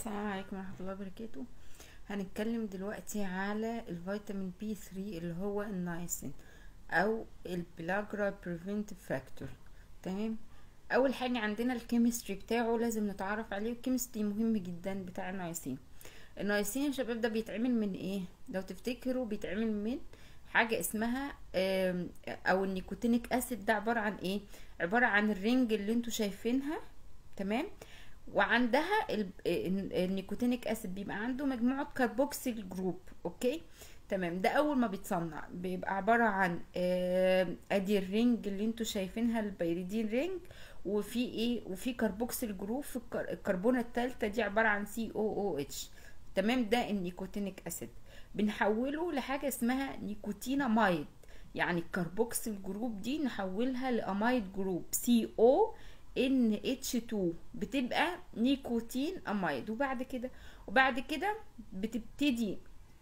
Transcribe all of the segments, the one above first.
السلام عليكم ورحمة الله وبركاته هنتكلم دلوقتي على الفيتامين بي 3 اللي هو النايسين او البلاجرا بريفنتيف فاكتور تمام اول حاجة عندنا الكيمستري بتاعه لازم نتعرف عليه الكيمستري مهم جدا بتاع النايسين النايسين يا شباب ده بيتعمل من ايه لو تفتكروا بيتعمل من حاجة اسمها آم، او النيكوتينيك اسيد ده عبارة عن ايه عبارة عن الرنج اللي انتوا شايفينها تمام وعندها ال- ال- النيكوتينيك اسيد بيبقى عنده مجموعة كاربوكسيل جروب اوكي تمام ده اول ما بيتصنع بيبقى عبارة عن آه، ادي الرينج اللي انتوا شايفينها البيريدين رينج وفي ايه وفي كاربوكسيل جروب في الكر- الكربونة التالتة دي عبارة عن سي او او اتش تمام ده النيكوتينيك اسيد بنحوله لحاجة اسمها نيكوتينامايد يعني الكربوكسيل جروب دي نحولها لامايد جروب سي او ان اتش 2 بتبقى نيكوتين امايد وبعد كده وبعد كده بتبتدي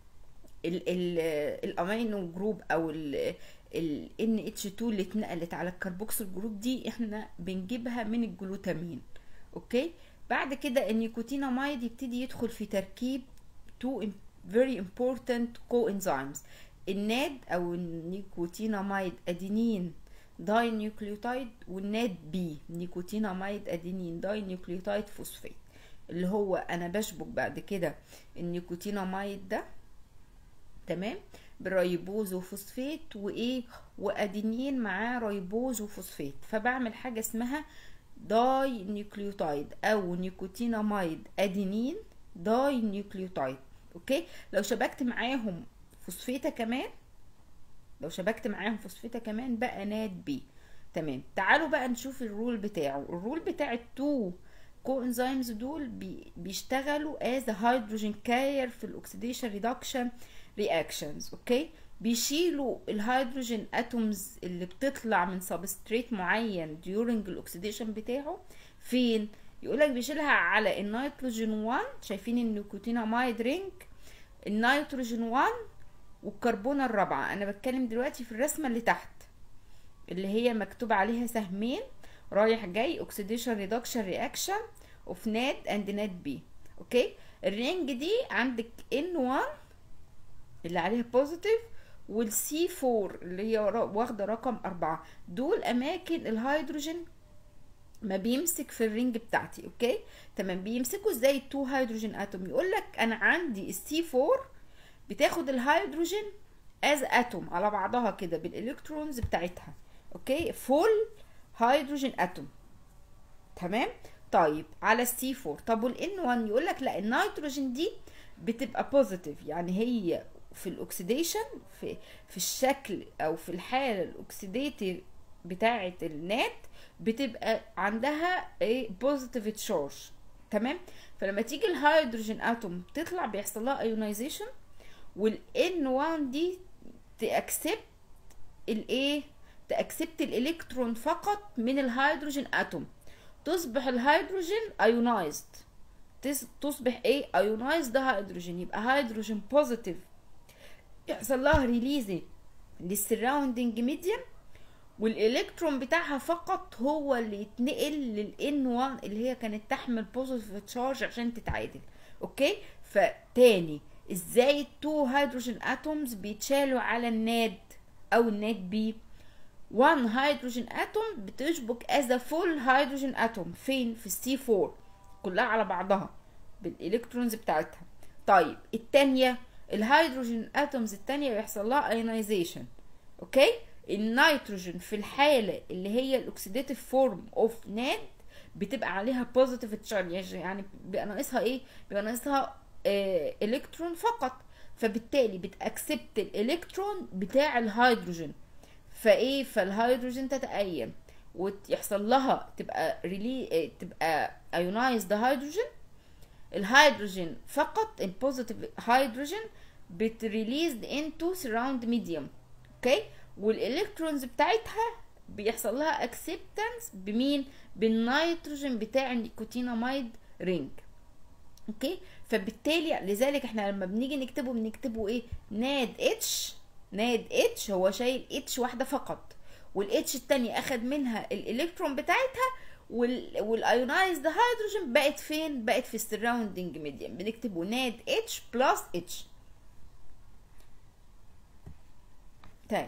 ال ال الامينو جروب او ال ال NH2 اللي اتنقلت على الكربوكسيل جروب دي احنا بنجيبها من الجلوتامين اوكي بعد كده النيكوتيناميد يبتدي يدخل في تركيب two im- very important coenzymes الناد او النيكوتيناميد ادينين داي نيوكليوتايد والناد بي نيكوتيناميد ادينين داي نيوكليوتايد فوسفات اللي هو انا بشبك بعد كده النيكوتيناميد ده تمام بريبوز وفوسفات وايه وادينين معاه ريبوز وفوسفات فبعمل حاجه اسمها داي نيوكليوتايد او نيكوتيناميد ادينين داي نيوكليوتايد اوكي لو شبكت معاهم فوسفيتا كمان لو شبكت معاهم فوسفيتا كمان بقى ناد بي تمام تعالوا بقى نشوف الرول بتاعه الرول بتاع التو كو انزيمز دول بي بيشتغلوا از هيدروجين كارير في الاكسيديشن ريدكشن رياكشنز اوكي بيشيلوا الهيدروجين اتومز اللي بتطلع من سبستريت معين during الاكسيديشن بتاعه فين يقولك بيشيلها على النيتروجين 1 شايفين النيكوتيناميد رينج النيتروجين 1 والكربونة الرابعة انا بتكلم دلوقتي في الرسمة اللي تحت اللي هي مكتوب عليها سهمين رايح جاي اوكسيديشن ريدكشن رياكشن اوف ناد اند ناد بي اوكي الرينج دي عندك ان 1 اللي عليها بوزيتيف والسي 4 اللي هي ورا- واخده رقم أربعة دول اماكن الهيدروجين ما بيمسك في الرينج بتاعتي اوكي تمام بيمسكوا ازاي التو هيدروجين اتوم يقول لك انا عندي السي 4 بتاخد الهيدروجين از اتوم على بعضها كده بالالكترونز بتاعتها اوكي فول هيدروجين اتوم تمام طيب على السي 4 طب والان 1 يقول لك لا النيتروجين دي بتبقى بوزيتيف يعني هي في الاكسيديشن في في الشكل او في الحاله الاكسيديتيف بتاعه النات بتبقى عندها ايه بوزيتيف تشارج تمام فلما تيجي الهيدروجين اتوم تطلع بيحصل لها ايونايزيشن والان 1 دي تاكسبت الايه تاكسبت الالكترون فقط من الهيدروجين اتوم تصبح الهيدروجين ايونايزد تصبح ايه ايونايزد هيدروجين يبقى هيدروجين بوزيتيف يحصل لها ريليز للسراوندنج ميديم والالكترون بتاعها فقط هو اللي يتنقل للان 1 اللي هي كانت تحمل بوزيتيف تشارج عشان تتعادل اوكي فتاني ازاي التو هيدروجين اتومز بيتشالوا على الناد او الناد بي 1 هيدروجين اتوم بتشبك از فول هيدروجين اتوم فين في السي 4 كلها على بعضها بالالكترونز بتاعتها طيب التانية الهيدروجين اتومز التانية بيحصل لها ايونايزيشن اوكي النيتروجين في الحالة اللي هي الاكسيديتيف فورم اوف ناد بتبقى عليها بوزيتيف تشارج يعني بيبقى ناقصها ايه بيبقى ناقصها آه الكترون فقط فبالتالي بتاكسبت الالكترون بتاع الهيدروجين فايه فالهيدروجين تتأين ويحصل لها تبقى ريلي آه، تبقى ايونايزد هيدروجين الهيدروجين فقط البوزيتيف هيدروجين بتريليزد انتو سراوند ميديوم اوكي والالكترونز بتاعتها بيحصل لها اكسبتنس بمين بالنيتروجين بتاع النيكوتيناميد رينج اوكي فبالتالي لذلك احنا لما بنيجي نكتبه بنكتبه ايه ناد اتش ناد اتش هو شايل اتش واحده فقط والاتش التانية اخد منها الالكترون بتاعتها والايونايزد هيدروجين بقت فين بقت في السراوندنج ميديم بنكتبه ناد اتش بلس اتش طيب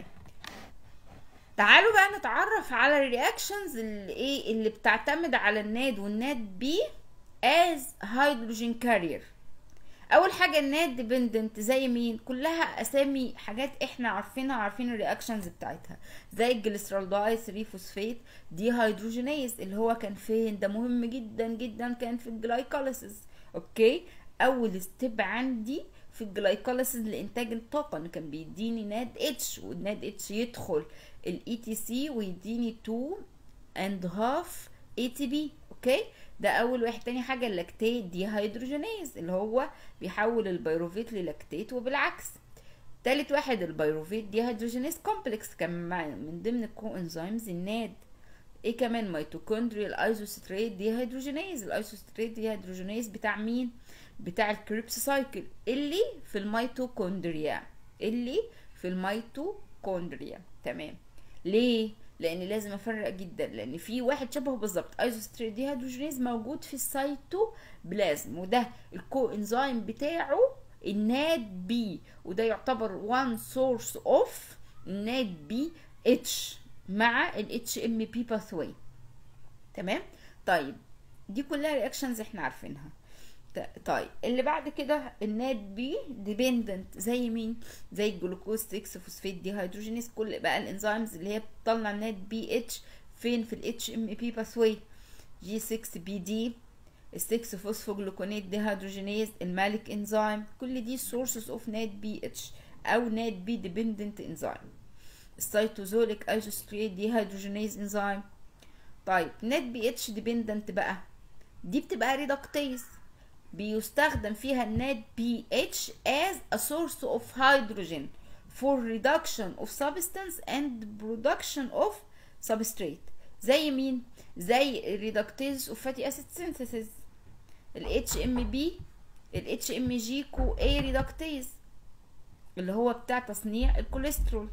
تعالوا بقى نتعرف على الرياكشنز اللي ايه اللي بتعتمد على الناد والناد بي از هيدروجين كارير اول حاجه الناد ديبندنت زي مين كلها اسامي حاجات احنا عارفينها عارفين الرياكشنز بتاعتها زي الجليسرالداي 3 فوسفات دي هيدروجينيز اللي هو كان فين ده مهم جدا جدا كان في الجلايكوليسيس اوكي اول ستيب عندي في الجلايكوليسيس لانتاج الطاقه انه كان بيديني ناد اتش والناد اتش يدخل الاي تي سي ويديني 2 اند هاف اي تي بي اوكي ده اول واحد تاني حاجه اللاكتيت دي هيدروجينيز اللي هو بيحول البيروفيت للاكتيت وبالعكس تالت واحد البيروفيت دي هيدروجينيز كومبلكس كان من ضمن الكو انزيمز الناد ايه كمان ميتوكوندريال ايزوستريت دي هيدروجينيز الايزوستريت دي هيدروجينيز بتاع مين بتاع الكريبس سايكل اللي في الميتوكوندريا اللي في الميتوكوندريا تمام ليه لان لازم افرق جدا لان في واحد شبهه بالظبط ايزوستريت دي هيدروجينيز موجود في السيتوبلازم وده الكو انزيم بتاعه الناد بي وده يعتبر وان سورس اوف ناد بي اتش مع الاتش ام بي باثوي تمام طيب دي كلها رياكشنز احنا عارفينها طيب اللي بعد كده الناد بي ديبندنت زي مين زي الجلوكوز 6 فوسفات دي هيدروجينيز كل بقى الانزيمز اللي هي بتطلع الناد بي اتش فين في الاتش ام بي باثوي جي 6 بي دي ال 6 فوسفوجلوكونات دي هيدروجينيز المالك انزيم كل دي سورسز اوف ناد بي اتش او ناد بي ديبندنت انزيم السيتوزوليك ايزوستريت دي هيدروجينيز انزيم طيب ناد بي اتش ديبندنت بقى دي بتبقى ريدكتيز بيستخدم فيها الناد بي اتش as a source of hydrogen for reduction of substance and production of substrate زي مين زي الريدكتيز اوف فاتي اسيد سينثيسيس ال HMB ال HMG كو A ريدكتيز اللي هو بتاع تصنيع الكوليسترول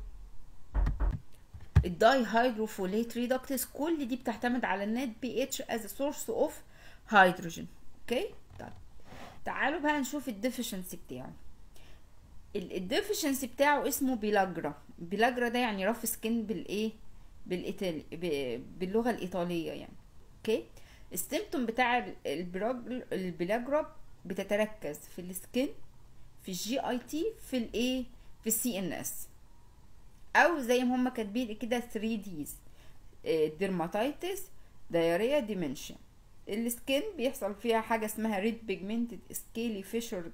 الداي هيدروفوليت ريدكتيز كل دي بتعتمد على النات بي اتش as a source of hydrogen اوكي طيب تعالوا بقى نشوف الديفيشنسي بتاعه الديفيشنسي بتاعه اسمه بيلاجرا بيلاجرا ده يعني رف سكين بالايه بالايطالي باللغه الايطاليه يعني اوكي السيمتوم بتاع البيلاجرا بتتركز في السكين في الجي اي تي في الايه في السي ان اس او زي ما هم كاتبين كده 3 ديز ديرماتايتس دايريا ديمنشن السكين بيحصل فيها حاجة اسمها ريد بيجمنتد سكيلي فيشرد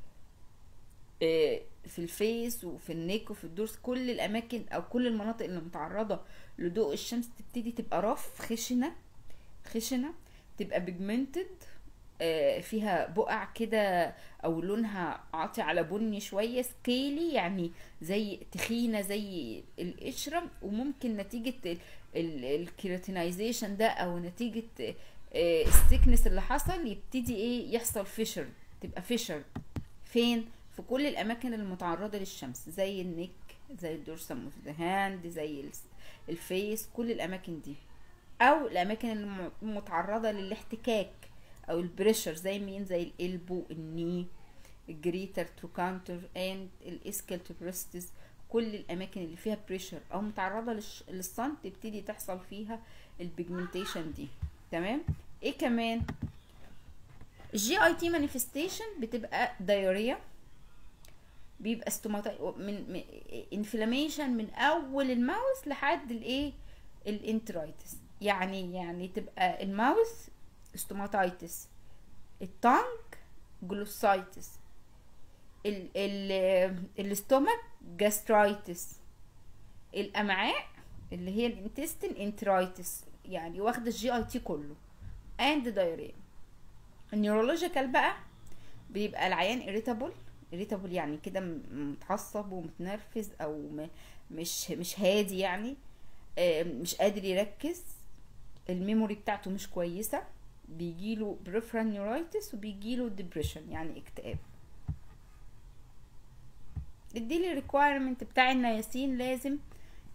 في الفيس وفي النيك وفي الدورس كل الاماكن او كل المناطق اللي متعرضة لضوء الشمس تبتدي تبقى رف خشنة خشنة تبقى بيجمنتد فيها بقع كده او لونها عاطي على بني شوية سكيلي يعني زي تخينة زي القشرة وممكن نتيجة الكيراتينايزيشن ده او نتيجة السيكنس اللي حصل يبتدي ايه يحصل فيشر تبقى فيشر فين في كل الاماكن المتعرضه للشمس زي النك زي الدورسم اوف ذا هاند زي الفيس كل الاماكن دي او الاماكن المتعرضه للاحتكاك او البريشر زي مين زي الالبو الني الجريتر تروكانتر اند الاسكالتوبرستس كل الاماكن اللي فيها بريشر او متعرضه للصن تبتدي تحصل فيها البيجمنتيشن دي تمام ايه كمان الجي اي تي مانيفستيشن بتبقى دايوريا بيبقى ستوماتا من انفلاميشن من اول الماوس لحد الايه الانترايتس يعني يعني تبقى الماوس ستوماتايتس التانك جلوسايتس ال ال الاستومك جاسترايتس الامعاء اللي هي الانتستين انترايتس يعني واخده الجي اي تي كله اند دايريا النيورولوجيكال بقى بيبقى العيان اريتابل اريتابل يعني كده متعصب ومتنرفز او مش مش هادي يعني مش قادر يركز الميموري بتاعته مش كويسه بيجيله بريفرال نيورايتس وبيجيله ديبريشن يعني اكتئاب الديلي ريكوايرمنت بتاع النياسين لازم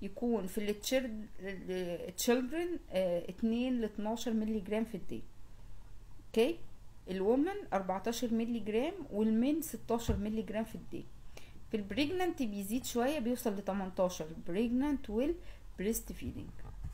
يكون في التشيلدرن اتنين ل 12 مللي جرام في الدي اوكي الومن 14 مللي جرام والمين 16 مللي جرام في الدي في البريجنانت بيزيد شويه بيوصل ل 18 بريجنانت والبريست فيدنج